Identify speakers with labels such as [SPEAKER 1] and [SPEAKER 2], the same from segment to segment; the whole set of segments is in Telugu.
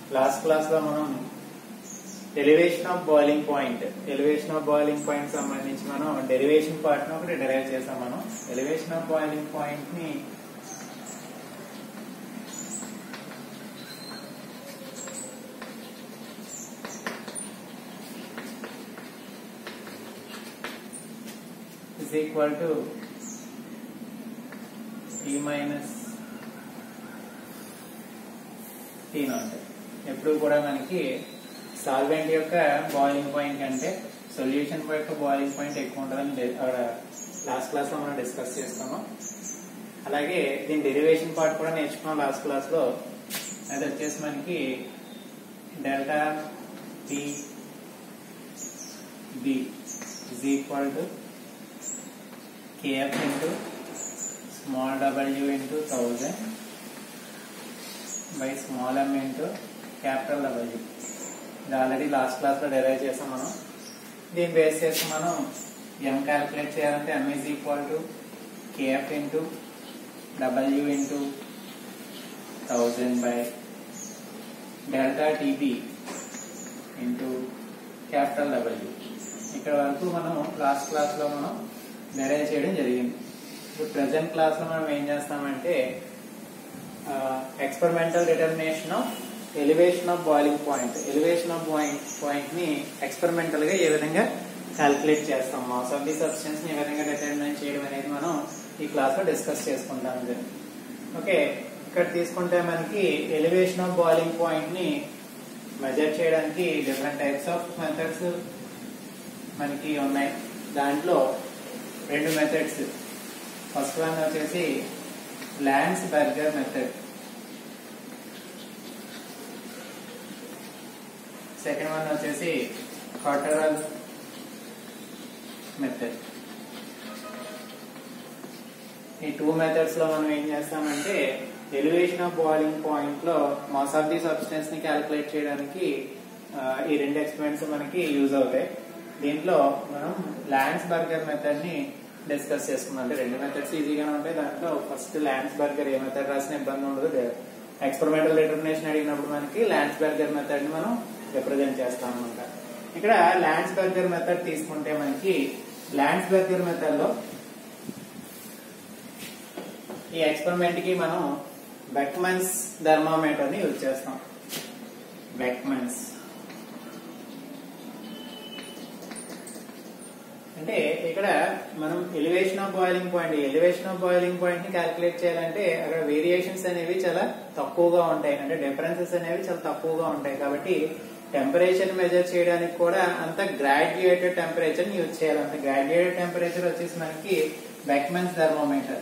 [SPEAKER 1] లాస్ట్ క్లాస్ లో మనం elevation of boiling point elevation of boiling point సంబంధించి మనం డెరివేషన్ పార్ట్ ని ఒకటి డెరైవ్ చేసాం మనం ఎలివేషన్ ఆఫ్ బాయిలింగ్ పాయింట్ ని is equal to t minus t naught ఎప్పుడు కూడా మనకి సాల్వెంట్ యొక్క బాయిలింగ్ పాయింట్ కంటే సొల్యూషన్ యొక్క బాయిలింగ్ పాయింట్ ఎక్కువ ఉంటుందని డి- అక్కడ లాస్ట్ క్లాస్ లో మనం డిస్కస్ చేస్తాము అలాగే దీని డెరివేషన్ పార్ట్ కూడా నేర్చుకున్నాం లాస్ట్ క్లాస్ లో అది వచ్చేసి మనకి delta T B is equal to kf into small w into 1000 by small m into capital W ఇది ఆల్రెడీ లాస్ట్ క్లాస్ లో డెరైవ్ చేసాం మనం దీన్ని బేస్ చేసి మనం m క్యాలిక్యులేట్ చేయాలంటే m is equal to kf into w into thousand by delta TB into capital W ఇక్కడ వరకు మనం లాస్ట్ క్లాస్ లో మనం డెరైవ్ చేయడం జరిగింది ఇప్పుడు ప్రజెంట్ క్లాస్ లో మనం ఏం చేస్తామంటే experimental determination of elevation of boiling point elevation of boiling point ని ఎక్స్పెరిమెంటల్ గా ఏ విధంగా క్యాల్కులేట్ చేస్తాం మాస్ ఆఫ్ ది సబ్స్టెన్స్ ని ఏ విధంగా డిటర్మినేట్ చేయడం అనేది మనం ఈ క్లాస్ లో డిస్కస్ చేసుకుంటాం ఇది. ఓకే ఇక్కడ తీసుకుంటే మనకి ఎలివేషన్ ఆఫ్ బాయిలింగ్ పాయింట్ ని మెజర్ చేయడానికి డిఫరెంట్ టైప్స్ ఆఫ్ మెథడ్స్ మనకి ఉన్నాయి దాంట్లో రెండు మెథడ్స్ ఫస్ట్ వన్ వచ్చేసి Landsberger method second one వచ్చేసి కాటరల్ మెథడ్ ఈ టూ మెథడ్స్ లో మనం ఏం చేస్తామంటే ఎలివేషన్ ఆఫ్ బాయిలింగ్ పాయింట్ లో మాస్ ఆఫ్ ది సబ్స్టెన్స్ ని క్యాలిక్యులేట్ చేయడానికి ఆ, ఈ రెండు ఎక్స్పెరిమెంట్స్ మనకి యూజ్ అవుతాయి దీంట్లో మనం ల్యాండ్స్ బర్గర్ మెథడ్ ని డిస్కస్ చేసుకున్నాం అంటే రెండు మెథడ్స్ ఈజీగానే ఉంటాయి దాంట్లో ఫస్ట్ ల్యాండ్స్ బర్గర్ ఏ మెథడ్ రాసిన ఇబ్బంది ఉండదు ఎక్స్పెరిమెంటల్ డిటర్మినేషన్ అడిగినప్పుడు మనకి ల్యాండ్స్ బర్గర్ మెథడ్ ని మనం రిప్రజెంట్ చేస్తాం అనమాట ఇక్కడ ల్యాండ్స్ బర్గర్ మెథడ్ తీసుకుంటే మనకి ల్యాండ్స్ బర్గర్ మెథడ్ లో ఈ ఎక్స్పెరిమెంట్ కి మనం బెక్మన్స్ థర్మామీటర్ ని యూజ్ చేస్తాం బెక్మన్స్ అంటే ఇక్కడ మనం elevation of boiling point elevation of boiling point ని క్యాలిక్యులేట్ చేయాలంటే అక్కడ వేరియేషన్స్ అనేవి చాలా తక్కువగా ఉంటాయి అంటే డిఫరెన్సెస్ అనేవి చాలా తక్కువగా ఉంటాయి కాబట్టి టెంపరేచర్ మెజర్ చేయడానికి కూడా అంత గ్రాడ్యుయేటెడ్ టెంపరేచర్ యూజ్ చేయాలి అంత గ్రాడ్యుయేటెడ్ టెంపరేచర్ వచ్చేసి మనకి బెక్మన్స్ థర్మోమీటర్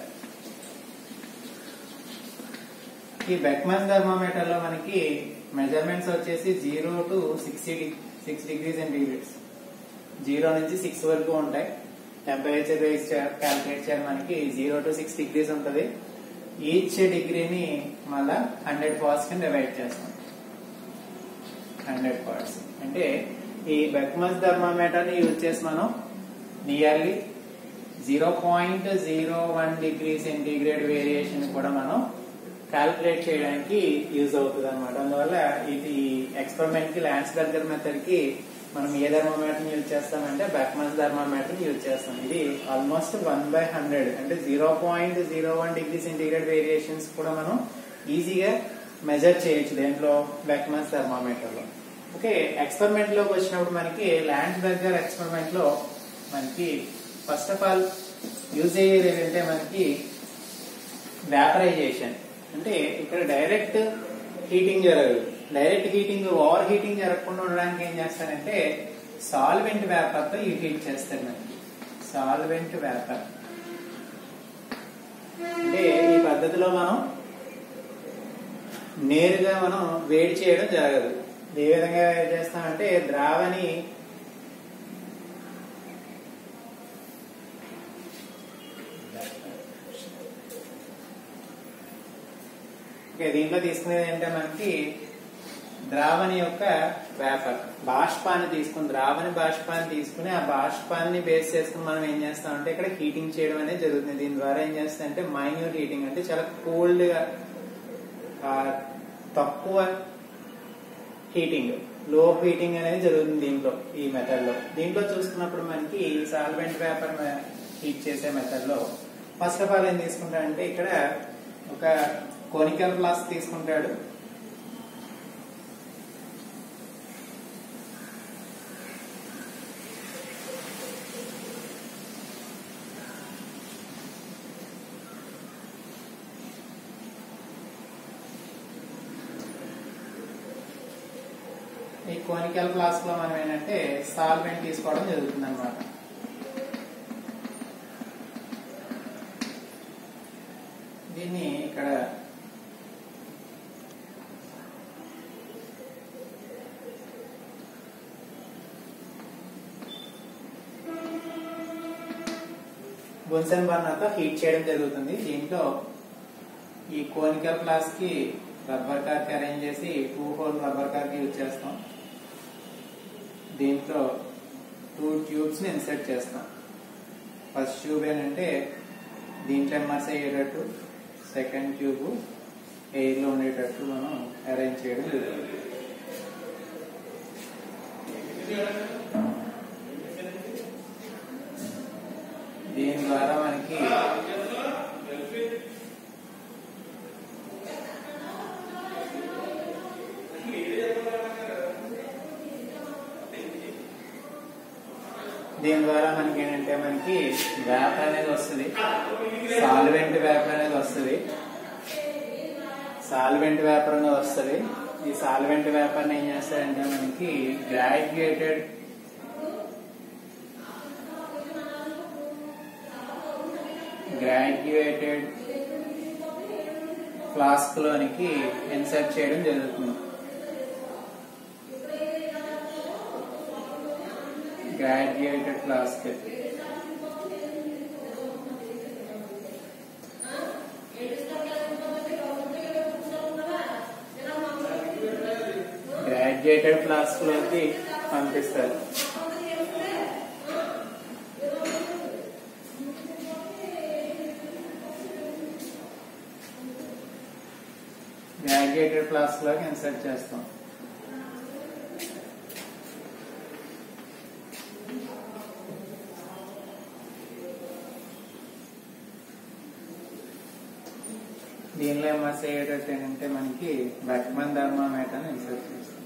[SPEAKER 1] ఈ బెక్మన్ థర్మోమీటర్ లో మనకి మెజర్మెంట్స్ వచ్చేసి zero to sixty six degree centigrades zero నుంచి సిక్స్ వరకు ఉంటాయి టెంపరేచర్ రేస్ క్యాల్కులేట్ చేయాలి మనకి జీరో టు సిక్స్ డిగ్రీస్ ఉంటుంది ఈచ్ డిగ్రీని మళ్ళా హండ్రెడ్ పార్ట్స్ కింద డివైడ్ చేస్తాం హండ్రెడ్ పార్ట్స్ అంటే ఈ బెక్మస్ థర్మామీటర్ ని యూజ్ చేసి మనం nearly zero point zero one degree centigrade variation కూడా మనం క్యాల్కులేట్ చేయడానికి యూజ్ అవుతుంది అనమాట అందువల్ల ఇది ఎక్స్పెరిమెంట్ కి ల్యాండ్స్ బర్గర్ మెథడ్ కి మనం ఏ థర్మోమీటర్ ని యూజ్ చేస్తామంటే బెక్మన్స్ థర్మోమీటర్ ని యూజ్ చేస్తాం ఇది ఆల్మోస్ట్ వన్ బై హండ్రెడ్ అంటే zero point zero one degree centigrade variations కూడా మనం ఈజీగా మెజర్ చేయొచ్చు దేంట్లో బెక్మన్స్ థర్మోమీటర్ లో ఓకే ఎక్స్పెరిమెంట్ లోకి వచ్చినప్పుడు మనకి ల్యాండ్స్ బర్గర్ ఎక్స్పెరిమెంట్ లో మనకి ఫస్ట్ ఆఫ్ ఆల్ యూజ్ అయ్యేది ఏంటంటే మనకి వ్యాపరైజేషన్ అంటే ఇక్కడ డైరెక్ట్ హీటింగ్ జరగదు డైరెక్ట్ హీటింగ్ ఓవర్ హీటింగ్ జరగకుండా ఉండడానికి ఏం చేస్తారంటే సాల్వెంట్ వేపర్ తో ఈ హీట్ చేస్తారు మనకి సాల్వెంట్ వేపర్ అంటే ఈ పద్ధతిలో మనం నేరుగా మనం వేడి చేయడం జరగదు ఏ విధంగా వేడి చేస్తామంటే ద్రావణి ఓకే దీంట్లో తీసుకునేది ఏంటంటే మనకి ద్రావణి యొక్క వేపర్ బాష్పాన్ని తీసుకుని ద్రావణి బాష్పాన్ని తీసుకుని ఆ బాష్పాన్ని బేస్ చేసుకుని మనం ఏం చేస్తామంటే ఇక్కడ హీటింగ్ చేయడం అనేది జరుగుతుంది దీని ద్వారా ఏం చేస్తామంటే మైన్యూట్ హీటింగ్ అంటే చాలా కోల్డ్ గా ఆ, తక్కువ హీటింగ్ లో హీటింగ్ అనేది జరుగుతుంది దీంట్లో ఈ మెథడ్ లో దీంట్లో చూసుకున్నప్పుడు మనకి సాల్వెంట్ పేపర్ హీట్ చేసే మెథడ్ లో ఫస్ట్ ఆఫ్ ఆల్ ఏం తీసుకుంటాడంటే ఇక్కడ ఒక కోనికల్ ఫ్లాస్క్ తీసుకుంటాడు ఈ కోనికల్ ఫ్లాస్క్ లో మనం ఏంటంటే సాల్వెంట్ తీసుకోవడం జరుగుతుంది అనమాట దీన్ని ఇక్కడ బున్సన్ బర్నర్తో హీట్ చేయడం జరుగుతుంది దీంట్లో ఈ కోనికల్ ఫ్లాస్క్ కి రబ్బర్ కార్ కి అరేంజ్ చేసి టూ హోల్ రబ్బర్ కార్ కి యూజ్ చేస్తాం దీంట్లో టూ ట్యూబ్స్ ని ఇన్సర్ట్ చేస్తాం ఫస్ట్ ట్యూబ్ ఏంటంటే దీంట్లో ఎమ్మర్స్ అయ్యేటట్టు సెకండ్ ట్యూబ్ ఎయిర్ లో ఉండేటట్టు మనం అరేంజ్ చేయడం జరుగుతుంది దీని ద్వారా మనకి దీని ద్వారా మనకి ఏంటంటే మనకి వేపర్ అనేది వస్తుంది సాల్వెంట్ వేపర్ అనేది వస్తుంది సాల్వెంట్ వేపర్ అనేది వస్తుంది ఈ సాల్వెంట్ వేపర్ ఏం చేస్తారంటే మనకి గ్రాడ్యుయేటెడ్ గ్రాడ్యుయేటెడ్ ఫ్లాస్క్ లోనికి ఇన్సర్ట్ చేయడం జరుగుతుంది గ్రాడ్యుయేటెడ్ ఫ్లాస్క్ గ్రాడ్యుయేటెడ్ ఫ్లాస్క్ లోకి పంపిస్తారు గ్రాడ్యుయేటెడ్ ఫ్లాస్క్ లోకి ఇన్సర్ట్ చేస్తాం దీనిలో ఏమర్స్ అయ్యేటట్టు ఏంటంటే మనకి బెక్మన్ థర్మామీటర్ ఇన్సర్ట్ చేస్తాం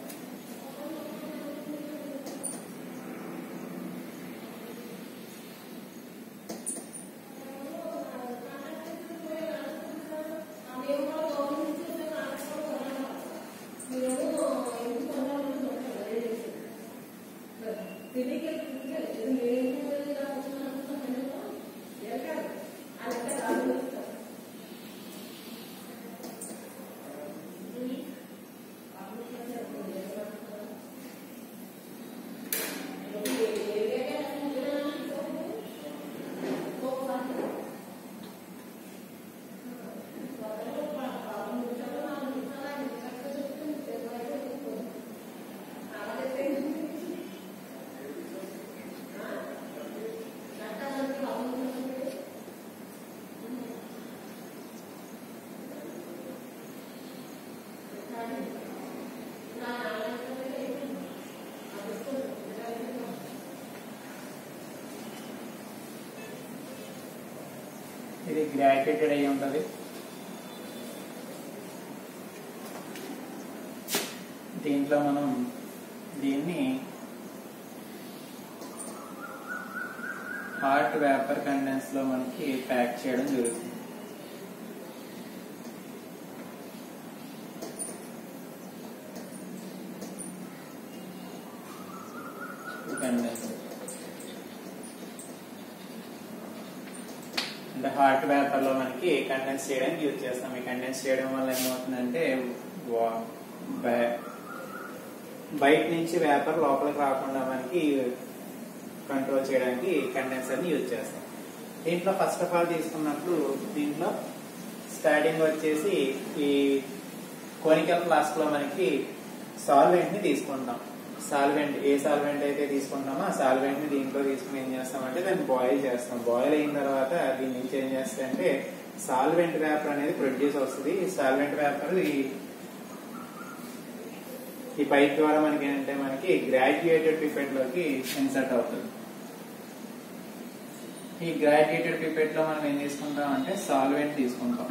[SPEAKER 1] ఇది గ్రాడ్యుయేటెడ్ అయి ఉంటుంది దీంట్లో మనం దీన్ని హాట్ వేపర్ కండెన్స్ లో మనకి ప్యాక్ చేయడం జరుగుతుంది కండెన్స్ అంటే హాట్ వేపర్ లో మనకి కండెన్స్ చేయడానికి యూజ్ చేస్తాం ఈ కండెన్స్ చేయడం వల్ల ఏమవుతుందంటే వా- బయ- బయట నుంచి వేపర్ లోపలికి రాకుండా మనకి కంట్రోల్ చేయడానికి కండెన్సర్ ని యూజ్ చేస్తాం దీంట్లో ఫస్ట్ ఆఫ్ ఆల్ తీసుకున్నప్పుడు దీంట్లో స్టార్టింగ్ వచ్చేసి ఈ కోనికల్ ఫ్లాస్క్ లో మనకి సాల్వెంట్ ని తీసుకుంటాం సాల్వెంట్ ఏ సాల్వెంట్ అయితే తీసుకుంటామో ఆ సాల్వెంట్ ని దీంట్లో తీసుకుని ఏం చేస్తామంటే దాన్ని బాయిల్ చేస్తాం బాయిల్ అయిన తర్వాత దీని నుంచి ఏం చేస్తాయంటే సాల్వెంట్ వేపర్ అనేది ప్రొడ్యూస్ వస్తుంది ఈ సాల్వెంట్ వేపర్ ఈ ఈ పైప్ ద్వారా మనకి ఏంటంటే మనకి గ్రాడ్యుయేటెడ్ పిపెట్ లోకి ఇన్సర్ట్ అవుతుంది ఈ గ్రాడ్యుయేటెడ్ పిపెట్ లో మనం ఏం తీసుకుంటాం అంటే సాల్వెంట్ తీసుకుంటాం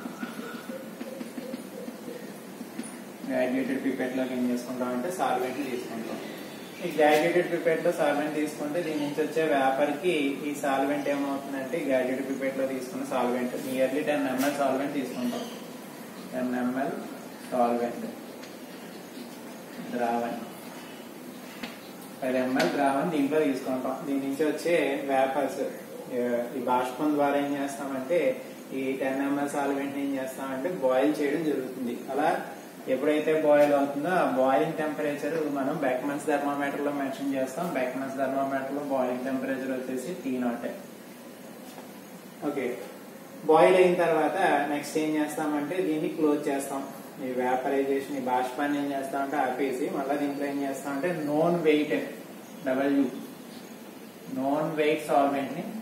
[SPEAKER 1] గ్రాడ్యుయేటెడ్ పిపెట్ లోకి ఏం చేసుకుంటాం అంటే సాల్వెంట్ తీసుకుంటాం ఈ గ్రాడ్యుయేటెడ్ పిపెట్ లో సాల్వెంట్ తీసుకుంటే దీని నుంచి వచ్చే వేపర్ కి ఈ సాల్వెంట్ ఏమవుతుందంటే గ్రాడ్యుయేటెడ్ పిపెట్ లో తీసుకున్న solvent nearly ten ml solvent తీసుకుంటాం టెన్ ఎంఎల్ సాల్వెంట్ ద్రావణ్ పది ఎంఎల్ ద్రావణ్ దీంట్లో తీసుకుంటాం దీని నుంచి వచ్చే వేపర్స్ ఈ బాష్పం ద్వారా ఏం చేస్తామంటే ఈ టెన్ ఎంఎల్ సాల్వెంట్ ఏం చేస్తామంటే బాయిల్ చేయడం జరుగుతుంది అలా ఎప్పుడైతే బాయిల్ అవుతుందో ఆ బాయిలింగ్ టెంపరేచర్ మనం బెక్మన్స్ థర్మామీటర్ లో మెన్షన్ చేస్తాం బెక్మన్స్ థర్మామీటర్ లో బాయిలింగ్ టెంపరేచర్ వచ్చేసి టీ నాట్ ఓకే బాయిల్ అయిన తర్వాత నెక్స్ట్ ఏం చేస్తామంటే దీన్ని క్లోజ్ చేస్తాం ఈ వేపరైజేషన్ ఈ బాష్పాన్ని ఏం చేస్తామంటే ఆపేసి మళ్ళీ దీంట్లో ఏం చేస్తామంటే known weight W known weight solvent ని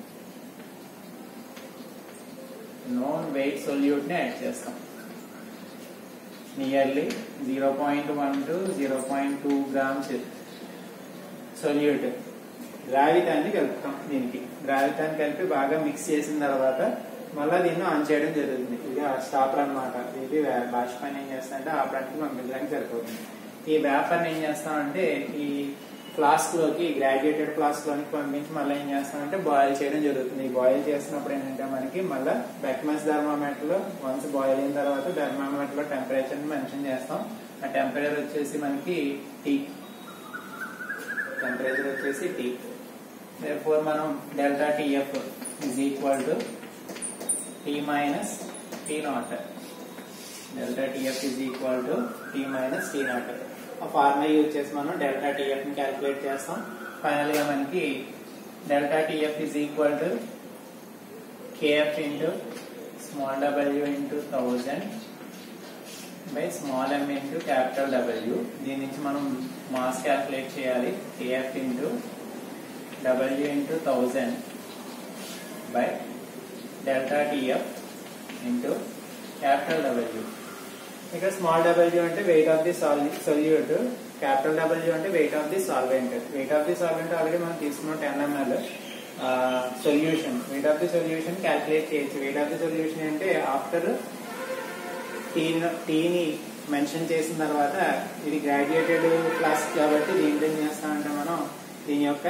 [SPEAKER 1] నోన్ వెయిట్ సొల్యూట్ ని యాడ్ చేస్తాం nearly zero point one to zero point two grams solute ద్రావితాన్ని కలుపుతాం దీనికి ద్రావితాన్ని కలిపి బాగా మిక్స్ చేసిన తర్వాత మళ్ళీ దీన్ని ఆన్ చేయడం జరుగుతుంది ఇది స్టాపర్ అనమాట ఇది బాష్పాన్ని ఏం చేస్తా అంటే ఆపడానికి పంపించడానికి సరిపోతుంది ఈ వేపర్ని ఏం చేస్తామంటే ఈ ఫ్లాస్క్ లోకి గ్రాడ్యుయేటెడ్ ఫ్లాస్క్ లోకి పంపించి మళ్ళీ ఏం చేస్తామంటే బాయిల్ చేయడం జరుగుతుంది ఈ బాయిల్ చేసినప్పుడు ఏంటంటే మనకి మళ్ళీ బెక్మస్ థర్మామీటర్ లో వన్స్ బాయిల్ అయిన తర్వాత థర్మామీటర్ లో టెంపరేచర్ మెన్షన్ చేస్తాం ఆ టెంపరేచర్ వచ్చేసి మనకి టీ టెంపరేచర్ వచ్చేసి టీ ఫోర్ మనం delta TF is equal to T minus T naught delta TF is equal to T minus T naught ఆ ఫార్ములా యూజ్ చేసి మనం డెల్టా టీఎఫ్ ని క్యాలిక్యులేట్ చేస్తాం ఫైనల్ గా మనకి delta TF is equal to KF into small W into thousand by small M into capital W దీని నుంచి మనం మాస్ క్యాల్కులేట్ చేయాలి KF into W into thousand by delta TF into capital W ఇక్కడ స్మాల్ డబ్ల్యూ అంటే weight of the solute capital W అంటే weight of the solvent weight of the solvent already మనం తీసుకున్నాం ten ml solution weight of the solution calculate చేయొచ్చు వెయిట్ ఆఫ్ ది సొల్యూషన్ అంటే ఆఫ్టర్ టీ టీని మెన్షన్ చేసిన తర్వాత ఇది గ్రాడ్యుయేటెడ్ క్లాస్ కాబట్టి దీంట్లో ఏం చేస్తామంటే మనం దీని యొక్క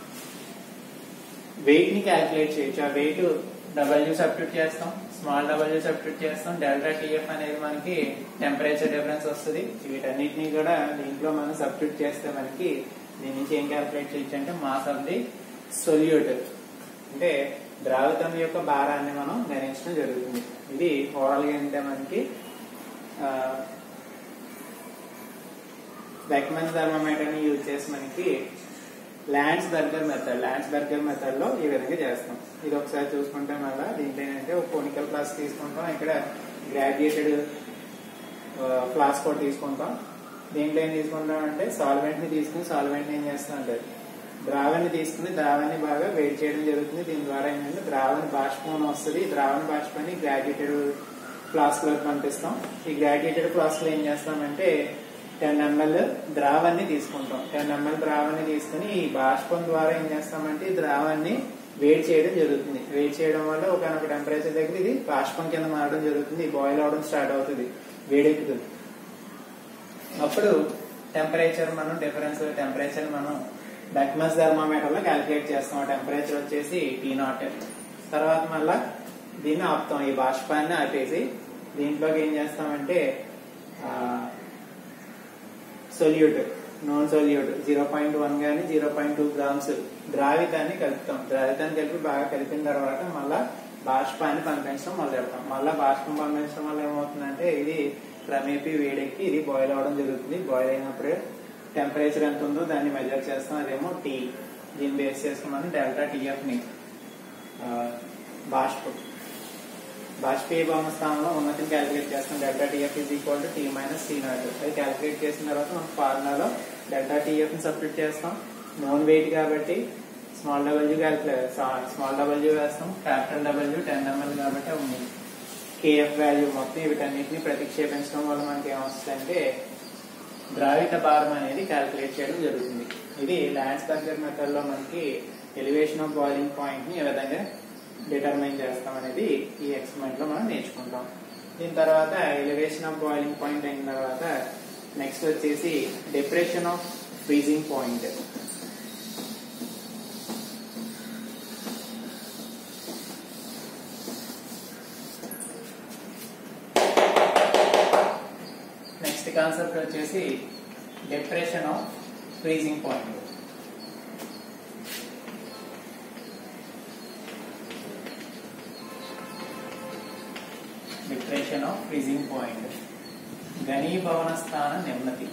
[SPEAKER 1] వెయిట్ ని క్యాల్కులేట్ చేయొచ్చు ఆ వెయిట్ డబ్ల్యూ సబ్స్టిట్యూట్ చేస్తాం స్మాల్ డబ్ల్యూ సబ్స్టిట్యూట్ చేస్తాం డెల్టా టీఎఫ్ అనేది మనకి టెంపరేచర్ డిఫరెన్స్ వస్తుంది వీటన్నిటిని కూడా దీంట్లో మనం సబ్స్టిట్యూట్ చేస్తే మనకి దీని నుంచి ఏం క్యాల్కులేట్ చేయొచ్చు అంటే మాస్ ఆఫ్ ది సొల్యూట్ అంటే ద్రావతం యొక్క భారాన్ని మనం గణించడం జరుగుతుంది ఇది ఓవరాల్ గా ఏంటంటే మనకి బెక్మన్ థర్మోమీటర్ ని యూజ్ చేసి మనకి Landsberger method Landsberger method లో ఈ విధంగా చేస్తాం ఇది ఒకసారి చూసుకుంటే మళ్ళీ దీంట్లో ఏంటంటే ఒక కోనికల్ ఫ్లాస్ తీసుకుంటాం ఇక్కడ గ్రాడ్యుయేటెడ్ ఫ్లాస్ కూడా తీసుకుంటాం దీంట్లో ఏం తీసుకుంటాం అంటే సాల్వెంట్ ని తీసుకుని సాల్వెంట్ ఏం చేస్తాం అంటే ద్రావణి తీసుకుని ద్రావణి బాగా వేడి చేయడం జరుగుతుంది దీని ద్వారా ఏంటంటే ద్రావణి బాష్పం వస్తుంది ఈ ద్రావణి బాష్పాన్ని గ్రాడ్యుయేటెడ్ ఫ్లాస్క్ లోకి పంపిస్తాం ఈ గ్రాడ్యుయేటెడ్ ఫ్లాస్క్ లో ఏం చేస్తామంటే టెన్ ఎంఎల్ ద్రావాన్ని తీసుకుంటాం టెన్ ఎంఎల్ ద్రావాన్ని తీసుకుని ఈ బాష్పం ద్వారా ఏం చేస్తామంటే ఈ ద్రావాన్ని వేడి చేయడం జరుగుతుంది వేడి చేయడం వల్ల ఒకనొక టెంపరేచర్ దగ్గర ఇది బాష్పం కింద మారడం జరుగుతుంది బాయిల్ అవడం స్టార్ట్ అవుతుంది వేడెక్కుతుంది అప్పుడు టెంపరేచర్ మనం డిఫరెన్స్ టెంపరేచర్ మనం బెక్మస్ థర్మామీటర్ లో క్యాలిక్యులేట్ చేస్తాం ఆ టెంపరేచర్ వచ్చేసి టీ నాట్ తర్వాత మళ్ళా దీన్ని ఆపుతాం ఈ బాష్పాన్ని ఆపేసి దీంట్లోకి ఏం చేస్తామంటే solute non solute zero point one గానీ జీరో పాయింట్ టూ గ్రామ్స్ ద్రావితాన్ని కలుపుతాం ద్రావితాన్ని కలిపి బాగా కలిపిన తర్వాత మళ్ళా బాష్పాన్ని పంపించడం మొదలు పెడతాం మళ్ళా బాష్పం పంపించడం వల్ల ఏమవుతుందంటే ఇది క్రమేపీ వేడెక్కి ఇది బాయిల్ అవడం జరుగుతుంది బాయిల్ అయినప్పుడే టెంపరేచర్ ఎంత ఉందో దాన్ని మెజర్ చేస్తాం అదేమో టీ దీన్ని బేస్ చేసుకుని మనం డెల్టా టీఎఫ్ ని బాష్పం బాష్పీభవన స్థానంలో ఉన్నతిని క్యాలిక్యులేట్ చేస్తాం delta TF is equal to T minus T naught అది క్యాలిక్యులేట్ చేసిన తర్వాత మనం ఫార్ములాలో డెల్టా టీఎఫ్ ని సబ్స్టిట్యూట్ చేస్తాం నోన్ వెయిట్ కాబట్టి small W calculate small W వేస్తాం క్యాపిటల్ డబ్ల్యూ టెన్ ఎంఎల్ కాబట్టి ఉంది కేఎఫ్ వాల్యూ మొత్తం వీటన్నిటిని ప్రతిక్షేపించడం వల్ల మనకి ఏమొస్తుందంటే ద్రావిత భారం అనేది క్యాల్కులేట్ చేయడం జరుగుతుంది ఇది ల్యాండ్స్ బర్గర్ మెథడ్ లో మనకి ఎలివేషన్ ఆఫ్ బాయిలింగ్ పాయింట్ ని ఏ విధంగా డిటర్మైన్ చేస్తాం అనేది ఈ ఎక్స్పెరిమెంట్ లో మనం నేర్చుకుంటాం దీని తర్వాత ఎలివేషన్ ఆఫ్ బాయిలింగ్ పాయింట్ అయిన తర్వాత నెక్స్ట్ వచ్చేసి depression of freezing point next concept వచ్చేసి depression of freezing point depression of freezing point ఘనీభవన స్థాన నెమ్మది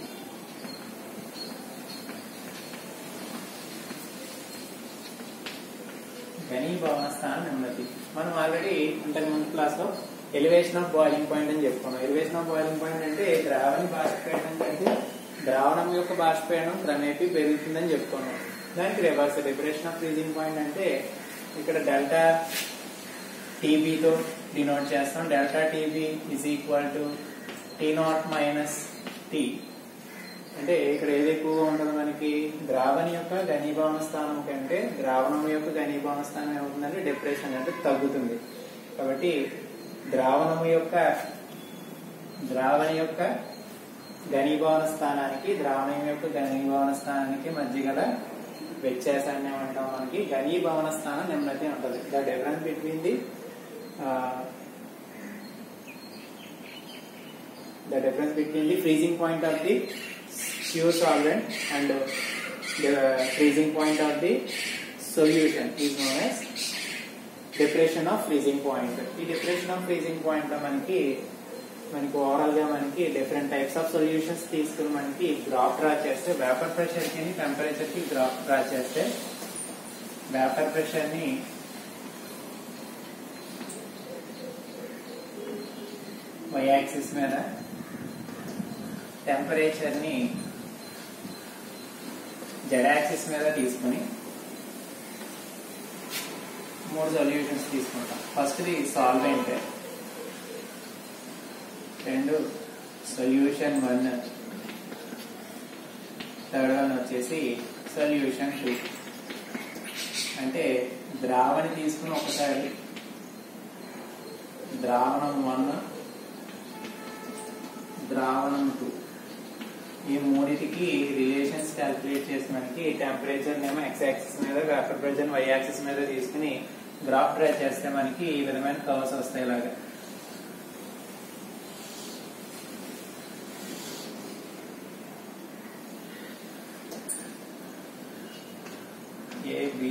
[SPEAKER 1] ఘనీభవన స్థాన నెమ్మది మనం ఆల్రెడీ ఇంతకు ముందు క్లాస్ లో ఎలివేషన్ ఆఫ్ బాయిలింగ్ పాయింట్ అని చెప్పుకున్నాం ఎలివేషన్ ఆఫ్ బాయిలింగ్ పాయింట్ అంటే ద్రావణి బాష్పీయడం కంటే ద్రావణం యొక్క బాష్పీయడం క్రమేపీ పెరుగుతుందని చెప్పుకున్నాం దానికి reverse depression of freezing point అంటే ఇక్కడ డెల్టా టీబీతో డినోట్ చేస్తాం delta TB is equal to T naught minus T అంటే ఇక్కడ ఏది ఎక్కువగా ఉంటుంది మనకి ద్రావణి యొక్క ఘనీభవన స్థానం కంటే ద్రావణం యొక్క ఘనీభవన స్థానం ఏమవుతుందంటే డిప్రెషన్ అంటే తగ్గుతుంది కాబట్టి ద్రావణము యొక్క ద్రావణి యొక్క ఘనీభవన స్థానానికి ద్రావణం యొక్క ఘనీభవన స్థానానికి మధ్య గల వ్యత్యాసాన్ని ఏమంటాం మనకి ఘనీభవన స్థానం నెమ్మది ఉంటుంది the difference between the the difference between the freezing point of the pure solvent and uh, the freezing point of the solution is known as depression of freezing point. ఈ depression of freezing point లో మనకి మనకి ఓవరాల్ గా మనకి డిఫరెంట్ టైప్స్ ఆఫ్ సొల్యూషన్స్ తీసుకుని మనకి గ్రాఫ్ డ్రా చేస్తే వేపర్ ప్రెషర్ కి టెంపరేచర్ కి గ్రాఫ్ డ్రా చేస్తే వేపర్ ప్రెషర్ ని వై యాక్సిస్ మీద టెంపరేచర్ ని జెడ్ యాక్సిస్ మీద తీసుకుని మూడు సొల్యూషన్స్ తీసుకుంటాం ఫస్ట్ ది సాల్వెంట్ రెండు సొల్యూషన్ వన్ థర్డ్ వన్ వచ్చేసి సొల్యూషన్ టూ అంటే ద్రావణి తీసుకుని ఒకసారి ద్రావణం వన్ ద్రావణం టూ ఈ మూడిటికి రిలేషన్స్ క్యాల్కులేట్ చేసి మనకి టెంపరేచర్ ఏమో ఎక్స్ యాక్సిస్ మీద వేపర్ ప్రెషర్ వై యాక్సిస్ మీద తీసుకుని గ్రాఫ్ డ్రా చేస్తే మనకి ఈ విధమైన కవర్స్ వస్తాయి ఇలాగా A B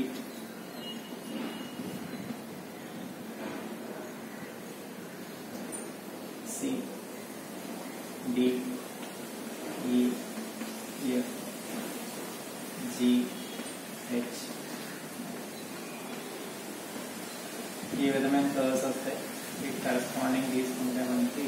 [SPEAKER 1] C D E F G H ఈ విధమైన కర్వ్స్ వస్తాయి వీటి కరస్పాండింగ్ తీసుకుంటే మనకి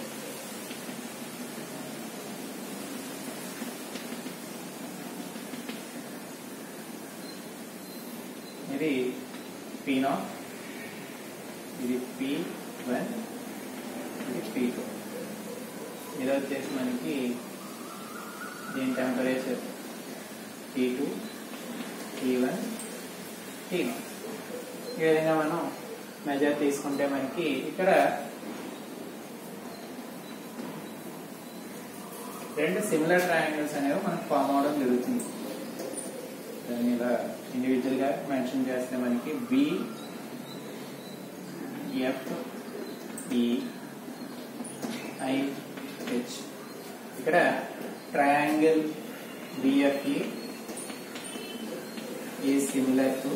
[SPEAKER 1] ఇది పీ నాట్ ఇది పీ వన్ ఇది పీ టూ ఇది వచ్చేసి మనకి దీని temperature T two T one T naught ఈ విధంగా మనం మెజర్ తీసుకుంటే మనకి ఇక్కడ రెండు సిమిలర్ ట్రయాంగిల్స్ అనేవి మనకు ఫామ్ అవడం జరుగుతుంది దాన్ని ఇలా ఇండివిజువల్ గా మెన్షన్ చేస్తే మనకి B F E I H ఇక్కడ ట్రయాంగిల్ బిఎఫ్ఈ ఈ సిమిలర్ టు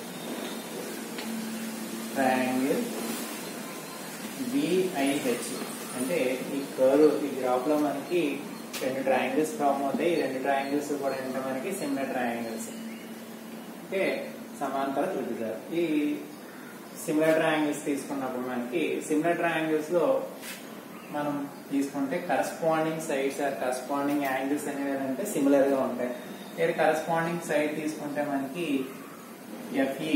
[SPEAKER 1] ట్రయాంగిల్ బిఐహెచ్ అంటే ఈ కర్వ్ ఈ గ్రాఫ్ లో మనకి రెండు ట్రయాంగిల్స్ ఫామ్ అవుతాయి ఈ రెండు ట్రయాంగిల్స్ కూడా ఏంటంటే మనకి సిమిలర్ ట్రయాంగిల్స్ ఓకే సమాంతర త్రిభుజాలు ఈ సిమిలర్ ట్రయాంగిల్స్ తీసుకున్నప్పుడు మనకి సిమిలర్ ట్రయాంగిల్స్ లో మనం తీసుకుంటే corresponding sides or corresponding angles అనేవి ఏంటంటే సిమిలర్ గా ఉంటాయి ఇక్కడ కరస్పాండింగ్ సైడ్ తీసుకుంటే మనకి ఎఫ్ఈ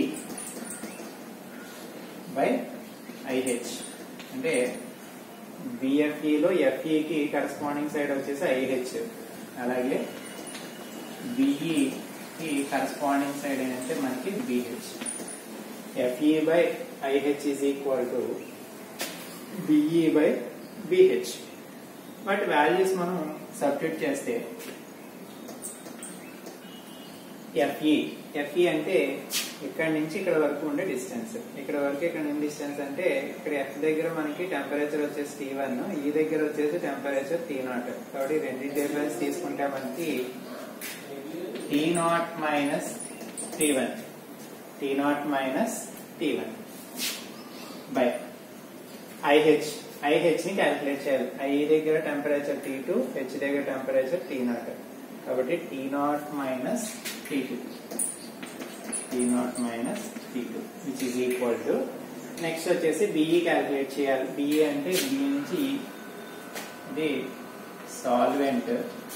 [SPEAKER 1] బై ఐహెచ్ అంటే బిఎఫ్ఈలో ఎఫ్ఈకి కరస్పాండింగ్ సైడ్ వచ్చేసి ఐహెచ్ అలాగే బిఈ కి కరస్పాండింగ్ సైడ్ ఏంటంటే మనకి BH FE by IH is equal to BE by BH వాటి వాల్యూస్ మనం సబ్స్టిట్యూట్ చేస్తే ఎఫ్ఈ ఎఫ్ఈ అంటే ఇక్కడ నుంచి ఇక్కడ వరకు ఉండే డిస్టెన్స్ ఇక్కడ వరకు ఇక్కడ నుండి డిస్టెన్స్ అంటే ఇక్కడ ఎఫ్ దగ్గర మనకి టెంపరేచర్ వచ్చేసి టీ వన్ ఈ దగ్గర వచ్చేసి టెంపరేచర్ టీ నాట్ కాబట్టి రెండు డిఫరెన్స్ తీసుకుంటే మనకి T naught minus T one T naught minus T one by IH IH ని క్యాలిక్యులేట్ చేయాలి ఐ దగ్గర టెంపరేచర్ టీ టూ హెచ్ దగ్గర టెంపరేచర్ టీ నాట్ కాబట్టి T naught minus T two T naught minus T two which is equal to next వచ్చేసి బిఈ క్యాలిక్యులేట్ చేయాలి బిఈ అంటే బి నుంచి E. ఇది సాల్వెంట్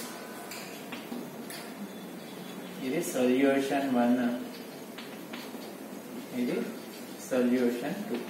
[SPEAKER 1] ఇది సొల్యూషన్ వన్ ఇది solution two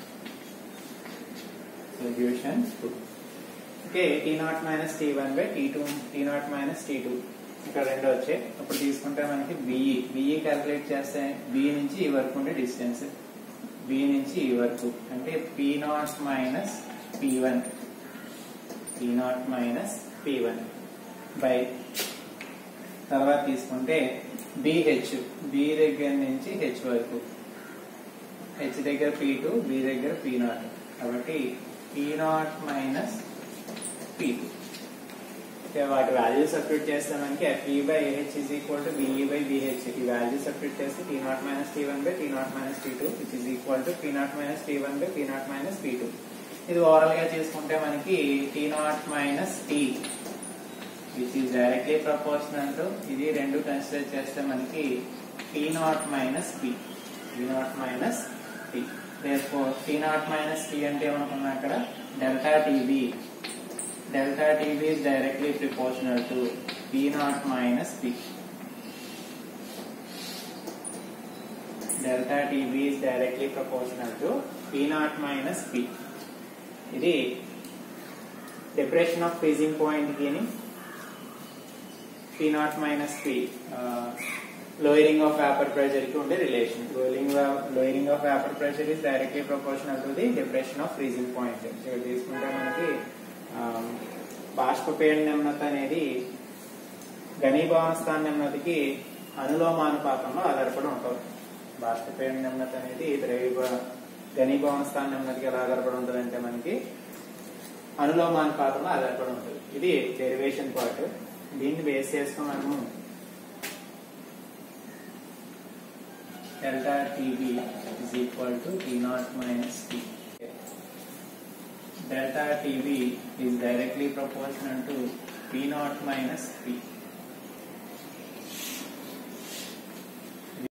[SPEAKER 1] solution two okay T naught minus T one by T two T naught minus T two ఇక్కడ రెండు వచ్చాయి అప్పుడు తీసుకుంటే మనకి బిఈ బిఈ క్యాలిక్యులేట్ చేస్తే బి నుంచి ఈ వరకు ఉండే డిస్టెన్స్ బి నుంచి ఈ వరకు అంటే P naught minus P one P naught minus P one by తర్వాత తీసుకుంటే బిహెచ్ బి దగ్గర నుంచి హెచ్ వరకు హెచ్ దగ్గర పీ టూ బి దగ్గర పీ నాట్ కాబట్టి P naught minus P two వాటి వాల్యూ సబ్స్టిట్యూట్ చేస్తే మనకి FE by AH is equal to BE by BH ఈ వాల్యూ సబ్స్టిట్యూట్ చేస్తే T naught minus T one by T naught minus T two which is equal to P naught minus T one by P naught minus P two ఇది ఓవరాల్ గా తీసుకుంటే మనకి T naught minus T which is directly proportional to ఇది రెండు కన్సిడర్ చేస్తే మనకి T naught minus P T naught minus T T naught minus T అంటే ఏమనుకున్నా అక్కడ delta TB delta TB is directly proportional to P naught minus P. Delta TB is directly proportional to P naught minus P. ఇది depression of freezing point gaining P naught minus P. Uh, lowering of vapor pressure కి ఉండే relation lowering lowering of vapor pressure is directly proportional to the depression of freezing point ఇక్కడ తీసుకుంటే మనకి బాష్పపీడన నిమ్నత అనేది ఘనీభవన స్థాన నిమ్నతకి అనులోమానుపాతంలో ఆధారపడి ఉంటుంది బాష్పపీడన నిమ్నత అనేది ద్రవీభ ఘనీభవన స్థాన నిమ్నతకి ఎలా ఆధారపడి ఉంటుంది అంటే మనకి అనులోమానుపాతంలో ఆధారపడి ఉంటుంది ఇది డెరివేషన్ పార్ట్ దీన్ని బేస్ చేసుకుని మనము delta TB is equal to T naught minus T delta TB is directly proportional to P naught minus P.